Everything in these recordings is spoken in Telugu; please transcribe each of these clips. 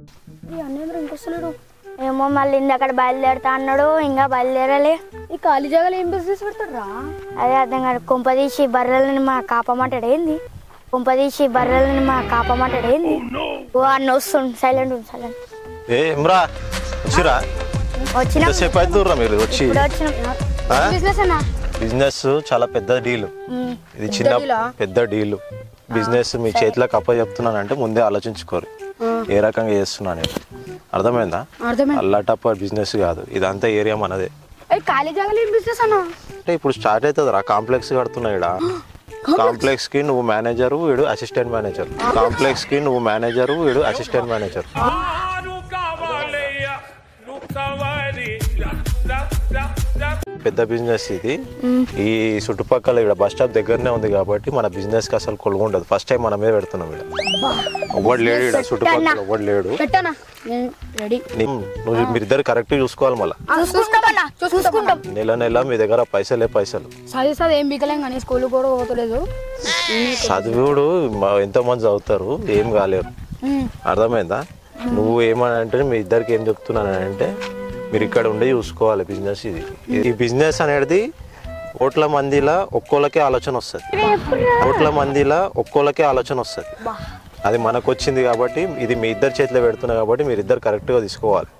అన్నేంద్ర ఇంకొస్తలేడు ఏమో మళ్ళీ ఇందక్కడ బయలుదేరుతా అన్నాడు ఇంకా బయలుదేరలే ఈ ఖాళీ జాగాలో ఏం బిజినెస్ పెడతాడు రా అదే అర్థం కాదు కుంపదీసి బర్రెలని మా కాపమంటాడు ఏంది కుంపదీసి బర్రెలని మా కాపమంటాడు ఏంది ఓ అన్న వస్తుండు సైలెంట్ ఉంది సైలెంట్ ఏ ఇమ్రా వచ్చిరా వచ్చిన ఎంతసేపు అవుతుండ్రా మీరు వచ్చి ఇప్పుడు వచ్చిన ఆ? బిజినెస్ అన్నా బిజినెస్ చాలా పెద్ద డీల్ ఇది చిన్న పెద్ద డీల్ బిజినెస్ మీ చేతిలోకి అప్ప చెప్తున్నానంటే ముందే ఆలోచించుకోరు ఏ రకంగా చేస్తున్నా నేను అర్థమైందా అర్థమైంది అల్లాటప్ప బిజినెస్ కాదు ఇదంతా ఏరియా మనదే అయ్యి ఖాళీ జాగాలో ఏం బిజినెస్ అన్నా అంటే ఇప్పుడు స్టార్ట్ అవుతుంది రా కాంప్లెక్స్ కడుతున్నా ఇక్కడ కాంప్లెక్స్ కి నువ్వు మేనేజర్ వీడు అసిస్టెంట్ మేనేజర్ కాంప్లెక్స్ కి నువ్వు మేనేజర్ వీడు assistant manager Claro, cavaleia, no cavale, já, já, já, já. పెద్ద బిజినెస్ ఇది ఈ చుట్టుపక్కల ఇక్కడ బస్ స్టాప్ దగ్గరనే ఉంది కాబట్టి మన బిజినెస్ కి అసలు కొలుగు ఉండదు ఫస్ట్ టైం మన మీద పెడుతున్నాం ఇక్కడ ఒవ్వడు లేడు ఇక్కడ చుట్టుపక్కల ఒవ్వడు లేడు పెట్టానా నేను రెడీ నీ- నువ్వు మీరిద్దరు కరెక్ట్ చూసుకోవాలి మళ్ళీ చూసుకుంటామన్నా చూసుకుంటాం నెల నెల మీ దగ్గర పైసలే పైసలు చదివిస్తుంది ఏం బీకలేం కానీ స్కూల్ కూడా పోతలేదు చదువుడు మ- ఎంతో మంది చదువుతారు ఏం కాలేరు అర్థమైందా నువ్వు ఏమని అంటే మీ ఇద్దరికి ఏం చెప్తున్నానంటే మీరు ఇక్కడ ఉండే చూసుకోవాలి బిజినెస్ ఇది ఈ బిజినెస్ అనేది కోట్ల మందిలా ఒక్కోళ్ళకే ఆలోచన వస్తుంది కోట్ల మందిలా ఒక్కోళ్ళకే ఆలోచన వస్తుంది అది మనకు వచ్చింది కాబట్టి ఇది మీ ఇద్దరు చేతిలో పెడుతున్నా కాబట్టి మీరు ఇద్దరు కరెక్ట్గా తీసుకోవాలి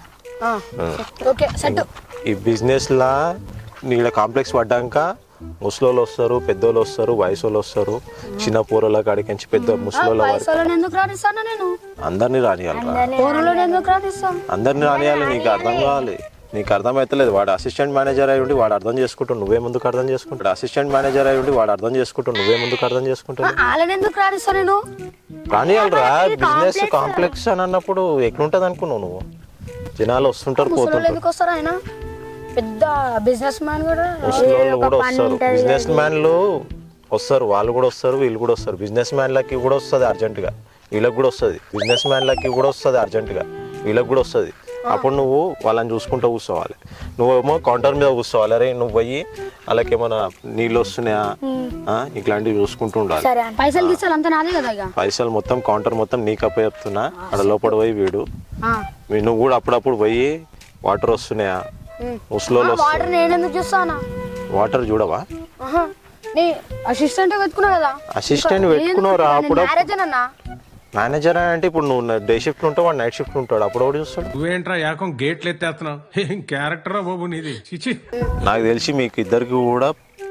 ఓకే సెట్ ఈ బిజినెస్లా నీళ్ళ కాంప్లెక్స్ పడ్డాక ముసలోళ్ళు వస్తారు పెద్దోళ్ళు వస్తారు వయసు వాళ్ళు వస్తారు చిన్న పూరల కాడికించి పెద్ద ముసలోళ్ళ వరకు పైసలు ఎందుకు రానిస్తాను నేను అందరినీ రానియాలరా కూరలో ఎందుకు రానిస్తాను అందరినీ రానియాలి నీకు అర్థం కావాలి నీకు అర్థమవుతలేదు వాడు అసిస్టెంట్ మేనేజర్ అయి ఉండి వాడు అర్థం చేసుకుంటాడు నువ్వే ముందుకు అర్థం చేసుకుంటాడు అసిస్టెంట్ మేనేజర్ అయి ఉండి వాడు అర్థం చేసుకుంటాడు నువ్వే ముందుకు అర్థం చేసుకుంటాడు వాళ్ళని ఎందుకు రానిస్తాను నేను రానియాలరా బిజినెస్ కాంప్లెక్స్ అని అన్నప్పుడు ఎట్లుంటది అనుకున్నావు నువ్వు జనాలు వస్తుంటారు ముసలోళ్ళు పోతుంటారు ఎందుకు వస్తారు ఆయన పెద్ద బిజినెస్ మ్యాన్ కూడా ముసలోళ్ళు కూడా వస్తారు బిజినెస్ మ్యాన్లు వస్తారు వాళ్ళు కూడా వస్తారు వీళ్ళు కూడా వస్తారు బిజినెస్ మ్యాన్లకి కూడా వస్తుంది అర్జెంటుగా వీళ్ళకి కూడా వస్తుంది బిజినెస్ మ్యాన్లకి కూడా వస్తుంది అర్జెంటుగా వీళ్ళకి కూడా వస్తుంది అప్పుడు నువ్వు వాళ్ళని చూసుకుంటూ కూర్చోవాలి నువ్వేమో కౌంటర్ మీద కూర్చోవాలి అరే నువ్వు పోయి వాళ్ళకి ఏమైనా నీళ్ళు వస్తున్నాయా ఆ, ఇట్లాంటివి చూసుకుంటూ ఉండాలి సరే అన్న పైసలు గీసాలు అంతా నాదే కదా ఇక పైసలు మొత్తం కౌంటర్ మొత్తం నీకు అప్ప చెప్తున్నా అక్కడ లోపల పోయి వీడు ఆ. వీ- నువ్వు కూడా అప్పుడప్పుడు పోయి వాటర్ వస్తున్నాయా ముసలోళ్ళు వస్తారు వాటర్ నేను ఎందుకు చూస్తానా వాటర్ చూడవా ఆహా. నీ అసిస్టెంట్ పెట్టుకున్నా కదా అసిస్టెంట్ పెట్టుకున్నావురా అప్పుడు మ్యారేజ్ అన్నా మేనేజర్ అని అంటే ఇప్పుడు నువ్వు డే షిఫ్ట్ ఉంటావు వాడు నైట్ షిఫ్ట్ ఉంటాడు అప్పుడు ఒకటి చూస్తాడు నువ్వేంట్రా ఏకం గేట్లు ఎత్తేస్తున్నావు ఏం క్యారెక్టరా బాబు నీది చిచి నాకు తెలిసి మీకు ఇద్దరికి కూడా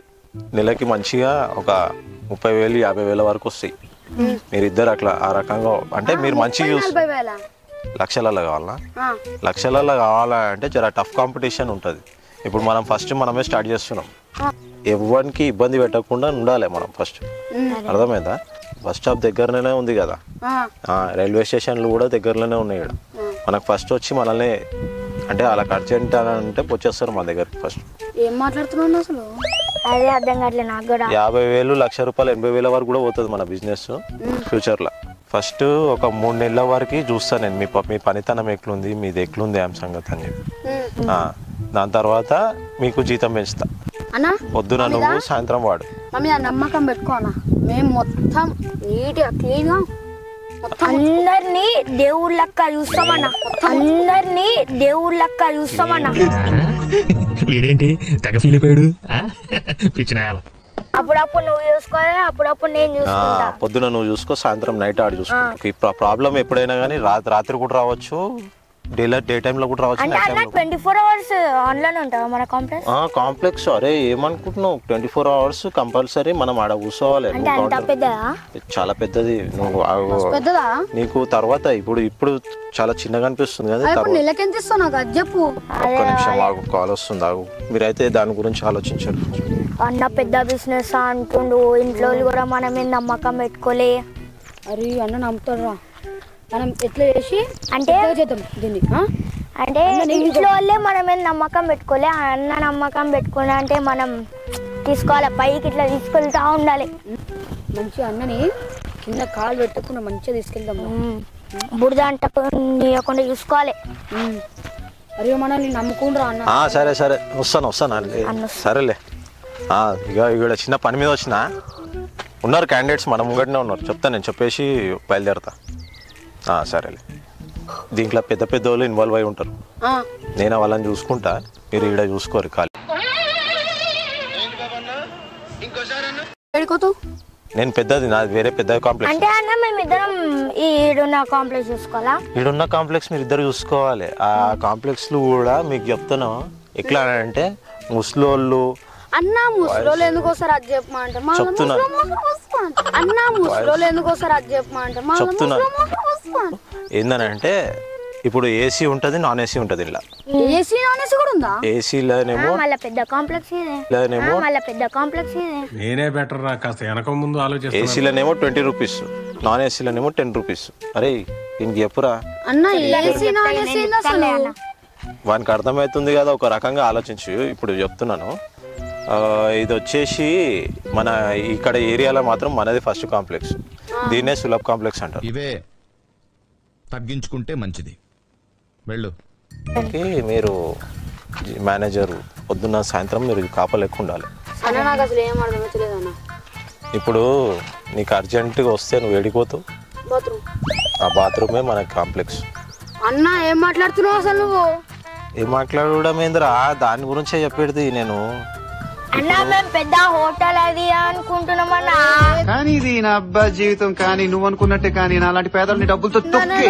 నెలకి మంచిగా ఒక ముప్పై వేలు యాభై వేల వరకు వస్తాయి మీరిద్దరు అట్లా ఆ రకంగా అంటే మీరు మంచిగా చూసి నలభై వేల లక్షలలో కావాలా ఆ. లక్షలలో కావాలంటే జర టఫ్ కాంపిటీషన్ ఉంటుంది ఇప్పుడు మనం ఫస్ట్ మనమే స్టార్ట్ చేస్తున్నాం ఎవరికి ఇబ్బంది పెట్టకుండా ఉండాలి మనం ఫస్ట్ అర్థమైందా బస్ స్టాప్ దగ్గరనే ఉంది కదా ఆ. ఆ, రైల్వే స్టేషన్లు కూడా దగ్గరలోనే ఉన్నాయి ఇక్కడ మనకు ఫస్ట్ వచ్చి మనల్ని అంటే వాళ్ళకి అర్జెంట్ అని అంటే వచ్చేస్తారు మన దగ్గరికి ఫస్ట్ ఏం మాట్లాడుతున్నావు అసలు అదే అర్థం కావట్లేదు నాకు కూడా యాభై వేలు లక్ష రూపాయలు ఎనభై వేల వరకు కూడా పోతుంది మన బిజినెస్ ఫ్యూచర్లో ఫస్ట్ ఒక మూడు నెలల వరకు చూస్తాను నేను మీ ప- మీ పనితనం ఎట్లుంది మీది ఎట్లుంది ఏం సంగతి అని చెప్పి ఆ, దాని తర్వాత మీకు జీతం పెంచుతా అన్నా పొద్దున నువ్వు సాయంత్రం వాడు మమ్మీ ఆ నమ్మకం పెట్టుకో అన్న మేము మొత్తం నీట్గా క్లీన్గా మొత్తం అందరినీ దేవుళ్ళక్క చూస్తామన్న అందరినీ దేవుళ్ళక్క చూస్తామన్న వీడేంటి తెగ ఫీల్ అయిపోయాడు ఆ? పిచ్చినాయాల అప్పుడప్పుడు నువ్వు చూసుకోవాలి అప్పుడప్పుడు నేను ఆ, చూసుకుంటా పొద్దున నువ్వు చూసుకో సాయంత్రం నైట్ ఆడు చూసుకో ఈ ప్రాబ్లం ఎప్పుడైనా కానీ రాత్రి రాత్రి కూడా రావచ్చు డే డే టైంలో కూడా రావచ్చు అంటే నైట్ అన్న టైంలో ట్వంటీ ఫోర్ అవర్స్ ఆన్లైన్ ఉంటావా మన కాంప్లెక్స్ కాంప్లెక్స్ అరే ఏమనుకుంటున్నావు ట్వంటీ ఫోర్ అవర్స్ కంపల్సరీ మనం ఆడ కూర్చోవాలి అంటే నువ్వు అంత counter- పెద్దదా చాలా పెద్దది నువ్వు ఆగు. పెద్దదా నీకు తర్వాత ఇప్పుడు ఇప్పుడు చాలా చిన్నగా అనిపిస్తుంది కదా అది ఇప్పుడు తర్వాత నెలకెంత ఇస్తావు నాకు అది చెప్పు ఒక్క నిమిషం ఆగు కాల్ వస్తుంది ఆగు మీరైతే దాని గురించి ఆలోచించండి అన్న పెద్ద బిజినెస్ అంటుండు ఇంట్లో వాళ్ళు కూడా మన మీద నమ్మకం పెట్టుకోలే అరే అన్న నమ్ముతాడు రా మనం ఎట్లా చేసి అంటే పెద్దగా చేద్దాం దీన్ని ఆ? అంటే ఇంట్లో వాళ్ళే మన మీద నమ్మకం పెట్టుకోలే ఆ అన్న నమ్మకం పెట్టుకున్నా అంటే మనం తీసుకోవాలి పైకి ఇట్లా తీసుకెళ్తా ఉండాలి మంచిగా అన్నని కింద కాలు పెట్టకుండా మంచిగా తీసుకెళ్దాం రా. ఉమ్. బురద అంటకుండా చూసుకోవాలి ఉమ్. అరే మనల్ని నమ్ముకుండ్రా అన్న ఆ, సరే సరే వస్తాను వస్తాను అన్న సరేలే ఆ, ఇక ఇక్కడ చిన్న పని మీద వచ్చిన ఉన్నారు క్యాండిడేట్స్ మన ముంగటనే ఉన్నారు చెప్తాను నేను చెప్పేసి బయలుదేరతా ఆ, సరేలే దీంట్లో పెద్ద పెద్ద వాళ్ళు ఇన్వాల్వ్ అయి ఉంటారు ఆ, నేను వాళ్ళని చూసుకుంటా మీరు ఈడ చూసుకోరు ఖాళీ ఏడికోతావు నేను పెద్దది నాది వేరే పెద్ద కాంప్లెక్స్ అంటే అన్న మేమిద్దరం ఈ ఈడున్న కాంప్లెక్స్ చూసుకోవాలా ఈడున్న కాంప్లెక్స్ మీరు ఇద్దరు చూసుకోవాలి ఆ కాంప్లెక్స్లు కూడా మీకు చెప్తాను ఎట్లా అంటే ముసలోళ్ళు అన్న ముసలోళ్ళు ఎందుకు వస్తారు అది చెప్పమా అంటే మా చెప్తున్నా. అన్న ముసలోళ్ళు ఎందుకు వస్తారు అది చెప్పమా అంటే మా చెప్తున్నా. ఏందనంటే ఇప్పుడు ఏసీ ఉంటుంది నాన్ ఏసీ ఉంటుంది ఇలా ఏసీ నాన్ ఏసీ కూడా ఉందా ఏసీలోనేమో మళ్ళీ పెద్ద కాంప్లెక్స్ ఇది లేనేమో మళ్ళీ పెద్ద కాంప్లెక్స్ ఇది నేనే బెటర్ రా కాస్త వెనక ముందు ఆలోచిస్తాను ఏసీలోనేమో ట్వంటీ రూపీస్ నాన్ ఏసీలోనేమో టెన్ రూపీస్ అరే దీనికి చెప్పురా అన్న ఏసీ నాన్ ఏసీ ఏంది అసలు వానికి అర్థమవుతుంది కదా ఒక రకంగా ఆలోచించు ఇప్పుడు చెప్తున్నాను ఆ, ఇది వచ్చేసి మన ఇక్కడ ఏరియాలో మాత్రం మనది ఫస్ట్ కాంప్లెక్స్ దీన్నే సులభ్ కాంప్లెక్స్ అంటారు ఇవే తగ్గించుకుంటే మంచిది వెళ్ళు దీనికి మీరు మేనేజర్ పొద్దున్న సాయంత్రం మీరు కాపలేక ఉండాలి అన్న నాకు అసలు ఏం అర్థమవుతలేదు అన్న ఇప్పుడు నీకు అర్జెంటుగా వస్తే నువ్వు వెళ్ళిపోతావు బాత్రూమ్ ఆ బాత్రూమే మన కాంప్లెక్స్ అన్న ఏం మాట్లాడుతున్నావు అసలు నువ్వు ఏం మాట్లాడడం ఏందిరా దాని గురించే చెప్పేది నేను అన్న మేము పెద్ద హోటల్ అది అనుకుంటున్నామన్నా కానీ ఇది నా అబ్బా జీవితం కానీ నువ్వు అనుకున్నట్టే కానీ నా అలాంటి పేదల్ని డబ్బులతో తొక్కి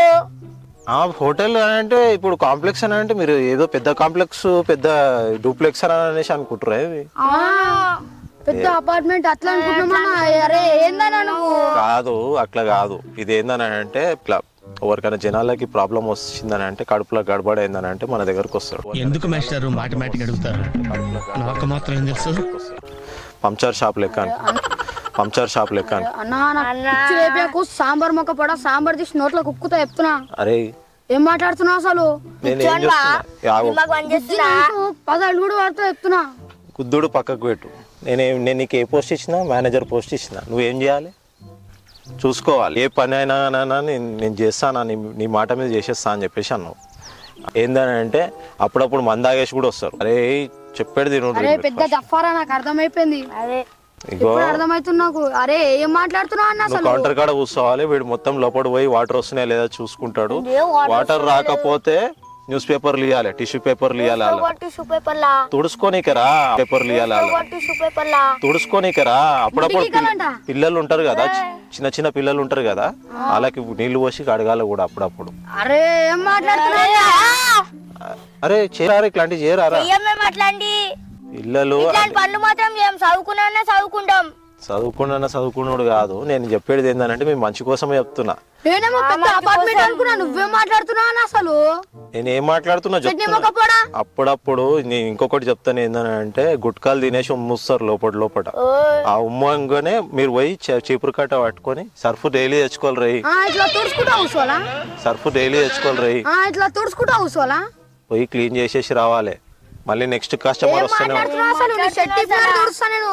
ఆ హోటల్ అని అంటే ఇప్పుడు కాంప్లెక్స్ అని అంటే మీరు ఏదో పెద్ద కాంప్లెక్స్ పెద్ద డూప్లెక్స్ అని అనేసి అనుకుంటారా ఇవి ఆ, పెద్ద అపార్ట్మెంట్ అట్లా అనుకుంటున్నామా అరే ఏందన్నా నువ్వు కాదు అట్లా కాదు ఇది ఏందని అంటే ఇట్లా ఎవరికైనా జనాలకి ప్రాబ్లం వచ్చిందని అంటే కడుపులో గడబడైందని అంటే మన దగ్గరకు వస్తారు ఎందుకు మాస్టర్ మాటమాటికి అడుగుతారు నాకు మాత్రం ఏం తెలుసు పంచర్ షాప్ లెక్క అని పంచర్ షాప్ లెక్క అని అన్న నాకు పిచ్చి లేపాకు సాంబార్ మొక్క పడ సాంబార్ తీసి నోట్లో కుక్కుతా చెప్తున్నా అరే ఏం మాట్లాడుతున్నావు అసలు నేను ఏం చేస్తున్నా యాగో మాకు పని చేస్తున్నా పదాలు కూడా వాడుతూ చెప్తున్నా కుద్దుడు పక్కకు పెట్టు నేను నేను నీకు ఏ పోస్ట్ ఇచ్చినా మేనేజర్ పోస్ట్ ఇచ్చినా నువ్వేం చేయాలి చూసుకోవాలి ఏ పని అయినా అయినా నేను నేను చేస్తాను నీ నీ మాట మీద చేసేస్తా అని చెప్పేసి అన్నావు ఏందని అంటే అప్పుడప్పుడు మందాగేసి కూడా వస్తారు అరే చెప్పేది తిను అరే పెద్ద జఫారా నాకు అర్థమైపోయింది అదే ఇగో ఇప్పుడు అర్థమవుతుంది నాకు అరే ఏం మాట్లాడుతున్నావు అన్న నువ్వు అసలు కౌంటర్ కాడ కూర్చోవాలి వీడు మొత్తం లోపల పోయి వాటర్ వస్తున్నాయా లేదా చూసుకుంటాడు వాటర్ రాకపోతే న్యూస్ పేపర్లు ఇవ్వాలి టిష్యూ పేపర్లు ఇవ్వాలి అలా టిష్యూ పేపర్ లా తుడుచుకోనీకరా పేపర్లు ఇవ్వాలి అలా టిష్యూ పేపర్ లా తుడుచుకోనీకరా అప్పుడప్పుడు పిల్ల- గీకాలంట. పిల్లలు ఉంటారు కదా చి- చిన్న చిన్న పిల్లలు ఉంటారు కదా వాళ్ళకి నీళ్లు పోసి కడగాలి కూడా అప్పుడప్పుడు అరే ఏం మాట్లాడుతున్నావు అరే చేయరారా ఇట్లాంటివి చేయరారా చెయ్యం మేము అట్లాంటి పిల్లలు ఇట్లాంటి పనులు మాత్రం చేయం చదువుకున్నా చదువుకుంటాం చదువుకున్నా చదువుకున్నాడు కాదు నేను చెప్పేది ఏంటంటే మేము మంచి కోసమే చెప్తున్నా నేనేమో పెద్ద అపార్ట్మెంట్ అనుకున్నా నువ్వేం మాట్లాడుతున్నావు అన్న అసలు నేను ఏం మాట్లాడుతున్నా చెప్తున్నా మొక్కపోడా అప్పుడప్పుడు నేను ఇంకొకటి చెప్తాను ఏంటంటే గుట్కాలు తినేసి ఉమ్ముస్తారు లోపల లోపల ఆ ఉమ్మంగానే మీరు పోయి చే- చీపురు కట్ట పట్టుకొని సర్ఫ్ డైలీ తెచ్చుకోవాలి రై ఆ, ఇట్లా తుడుచుకుంటా కూర్చోవాలా సర్ఫ్ డైలీ తెచ్చుకోవాలి రై ఆ, ఇట్లా తుడుచుకుంటా కూర్చోవాలా పోయి క్లీన్ చేసేసి రావాలి మళ్ళీ నెక్స్ట్ కస్టమర్ వస్తేనే మాట్లాడుతున్నావు అసలు నీ షర్ట్ ఇప్పుడే తుడుస్తా నేను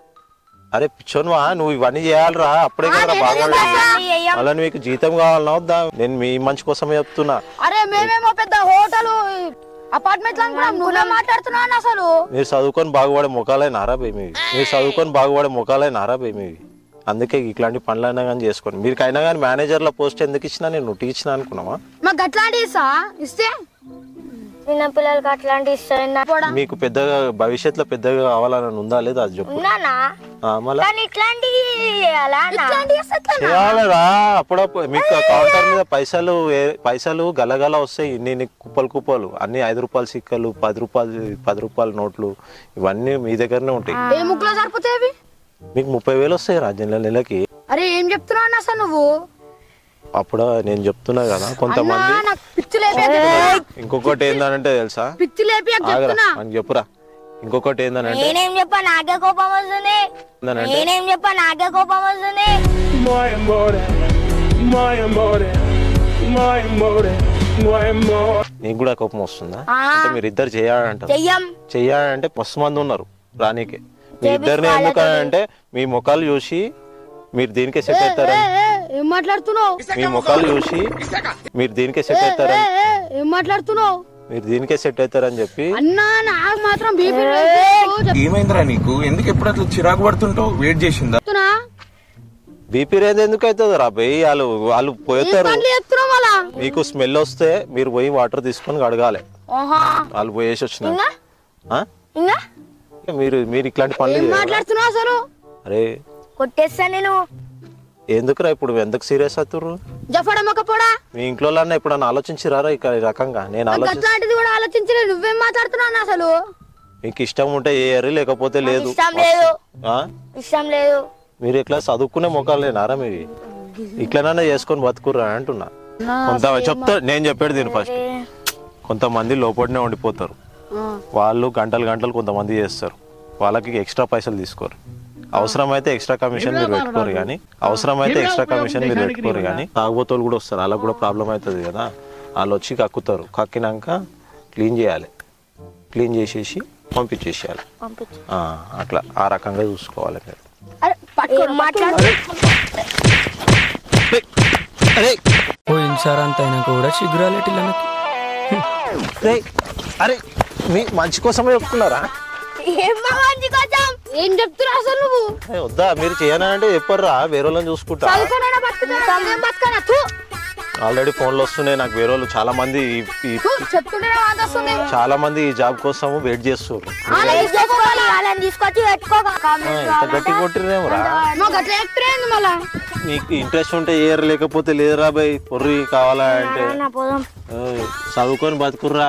అరే పిచ్చోన్వా నువ్వు ఇవన్నీ చేయాలిరా అప్పుడే కదా బాగుంటుంది అలా మీకు జీతం కావాలన్నా వద్దా నేను మీ మంచి కోసమే చెప్తున్నా అరే మేమేమో పెద్ద హోటల్ అపార్ట్మెంట్ అనుకున్నాం నువ్వే మాట్లాడుతున్నావు అన్న అసలు మీరు చదువుకొని బాగుపడే ముఖాలే నారా బే మీవి మీరు చదువుకొని బాగుపడే ముఖాలే నారా బే మీవి అందుకే ఇట్లాంటి పనులైనా కానీ చేసుకోండి మీకైనా కానీ మేనేజర్ల పోస్ట్ ఎందుకు ఇచ్చినా నేను నువ్వు ఇచ్చినా అనుకున్నావా మాకు అట్లాంటి ఇస్తా ఇస్తే చిన్న పిల్లలకి అట్లాంటి ఇస్తాను మీకు పెద్దగా భవిష్యత్తులో పెద్దగా కావాలని ఉందా లేదా అది చెప్పు ఉన్నానా ఆ, మళ్ళా కానీ ఇట్లాంటివి చేయాలా అన్న? చేయాలిరా అప్పుడప్పుడు మీకు కౌంటర్ మీద పైసలు ఏ- పైసలు గలగల వస్తాయి ఇన్ని ఇన్ని కుప్పలు కుప్పలు అన్ని ఐదు రూపాయల సిక్కలు పది రూపాయలు పది రూపాయల నోట్లు ఇవన్నీ మీ దగ్గరనే ఉంటాయి ఏ ముక్కులో సరిపోతాయి అవి మీకు ముప్పై వేలు వస్తాయి రాజ్యంలో నెలకి అరే ఏం చెప్తున్నావు అన్న అసలు నువ్వు అప్పుడు నేను చెప్తున్నా కదా అన్నా కొంతమంది నాకు పిచ్చి లేపి ఇంకొకటి ఏందనంటే తెలుసా పిచ్చి లేపి ఆగరా చెప్తున్నా మనకి చెప్పురా ఇంకొకటి ఏందనంటే నేనేం చెప్పా నాకే కోపం వస్తుంది ఏందనంటే నేనేం చెప్పా నాకే కోపం వస్తుంది More and more, more and more, more and more, more and more. నీకు కూడా కోపం వస్తుందా అంటే మీరు ఇద్దరు చేయాలంటారు చెయ్యం చెయ్యాలంటే మస్తు మంది ఉన్నారు రానీకే మీ ఇద్దరిని ఎందుకనంటే మీ ముఖాలు చూసి మీరు దీనికే సెట్ అవుతారని ఏ, ఏం మాట్లాడుతున్నావు మీ ముఖాలు చూసి మీరు దీనికే సెట్ ఏ, అవుతారని ఏ, ఏం మాట్లాడుతున్నావు మీరు దీనికే సెట్ అవుతారని చెప్పి అన్నా నాకు మాత్రం బీపీ ఏమైందిరా నీకు ఎందుకు ఎప్పుడు అట్లా చిరాకు పడుతుంటావు వెయిట్ చేసిందా చెప్తున్నా బీపీ రేంజ్ ఎందుకు అవుతుంది రా పోయి వాళ్ళు వాళ్ళు పోతారు పనులు చెప్తున్నావు మళ్ళా మీకు స్మెల్ వస్తే మీరు పోయి వాటర్ తీసుకొని కడగాలి ఓహా వాళ్ళు పోయేసి వచ్చిన ఇంకా ఇంకా మీరు మీరు ఇట్లాంటి పనులు చేయరా? మాట్లాడుతున్నావు అసలు అరే కొట్టేస్తా నేను ఎందుకురా ఇప్పుడు ఎందుకు సీరియస్ అవుతుర్రు జఫడ మొక్క పోడా మీ ఇంట్లో ఎప్పుడన్నా ఆలోచించిరారా ఇక ఈ రకంగా నేను ఆలోచి అట్లాంటిది కూడా ఆలోచించలేదు నువ్వేం మాట్లాడుతున్నావు అసలు మీకు ఇష్టం ఉంటే చేయరు లేకపోతే లేదు ఇష్టం లేదు ఆ? ఇష్టం లేదు మీరు ఇట్లా చదువుకునే మొక్కలేనారా మీవి ఇట్లనైనా చేసుకొని బతుకుర్రా అంటున్నా కొంత చెప్తా నేను చెప్పేది దీని ఫస్ట్ కొంతమంది లోపలనే ఉండిపోతారు వాళ్ళు గంటలు గంటలు కొంతమంది చేస్తారు వాళ్ళకి ఎక్స్ట్రా పైసలు తీసుకోరు అవసరమైతే ఎక్స్ట్రా కమిషన్ మీరు పెట్టుకోరు కానీ అవసరమైతే ఎక్స్ట్రా కమిషన్ మీరు పెట్టుకోరు కానీ తాగుబోతోళ్ళు కూడా వస్తారు వాళ్ళకి కూడా ప్రాబ్లం అవుతుంది కదా వాళ్ళు వచ్చి కక్కుతారు కక్కినాక క్లీన్ చేయాలి క్లీన్ చేసేసి పంపించేసేయాలి పంపించు ఆ, అట్లా ఆ రకంగా చూసుకోవాలి మీరు అరే ఏం మాట్లాడు అరే పోయినసారి అంత అయినా కూడా చిగురాలేటి రేయ్, అరే మీ మంచి కోసమే చెప్తున్నారా ఏం మంచి కొంచెం ఏం చెప్తున్నావు అసలు నువ్వు ఏ, వద్దా మీరు చేయనంటే చెప్పర్రా వేరే వాళ్ళని చూసుకుంటా చదువుకోనైనా బతుకుతా ఏం బతకనా తూ ఆల్రెడీ ఫోన్లు వస్తున్నాయి నాకు వేరే వాళ్ళు చాలా మంది ఈ- ఈ- తూ చెప్తుంటే వాత వస్తుంది చాలా మంది ఈ జాబ్ కోసం వెయిట్ చేస్తారు ఏం చేసుకోవాలి వాళ్ళని తీసుకొచ్చి పెట్టుకోక ఎంత గట్టి కొట్టిరేమరా మాకు అట్లా చెప్తున్నా మళ్ళా మీకు ఇంట్రెస్ట్ ఉంటే ఏరు లేకపోతే లేదురా బై పొర్రి కావాలా అంటే నా పోదాం ఏయ్, చదువుకొని బతుకుర్రా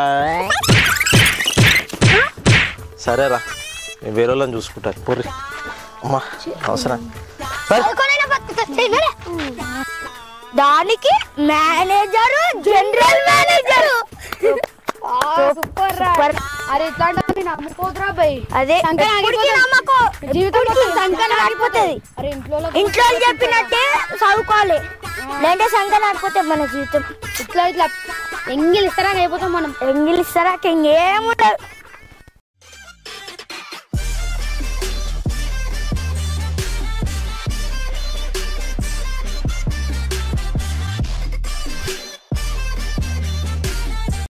సరేరా నేను వేరే వాళ్ళని చూసుకుంటాను పొర్రి అమ్మా అవసరం సరే. చదువుకోనైనా బతుకుతా చెయ్ నడే. దానికి మేనేజర్ జనరల్ మేనేజర్ సూపర్ రా అరే ఇట్లాంటి నమ్ముకోదురా బై అదే సంకన ఎప్పటికీ ఆగిపోతుంది. నమ్మకం. జీవితం ఎప్పటికీ మొత్తం సంకన ఆగిపోతుంది అరే ఇంట్లో ఇంట్లో వాళ్ళు చెప్పినట్టే చదువుకోవాలి లేదంటే సంకన ఆడిపోతే మన జీవితం ఇట్లా ఇట్లా ఎంగిల్ ఇస్తారా అయిపోతాం మనం ఎంగిల్ ఇస్తారా ఇంకేముండదు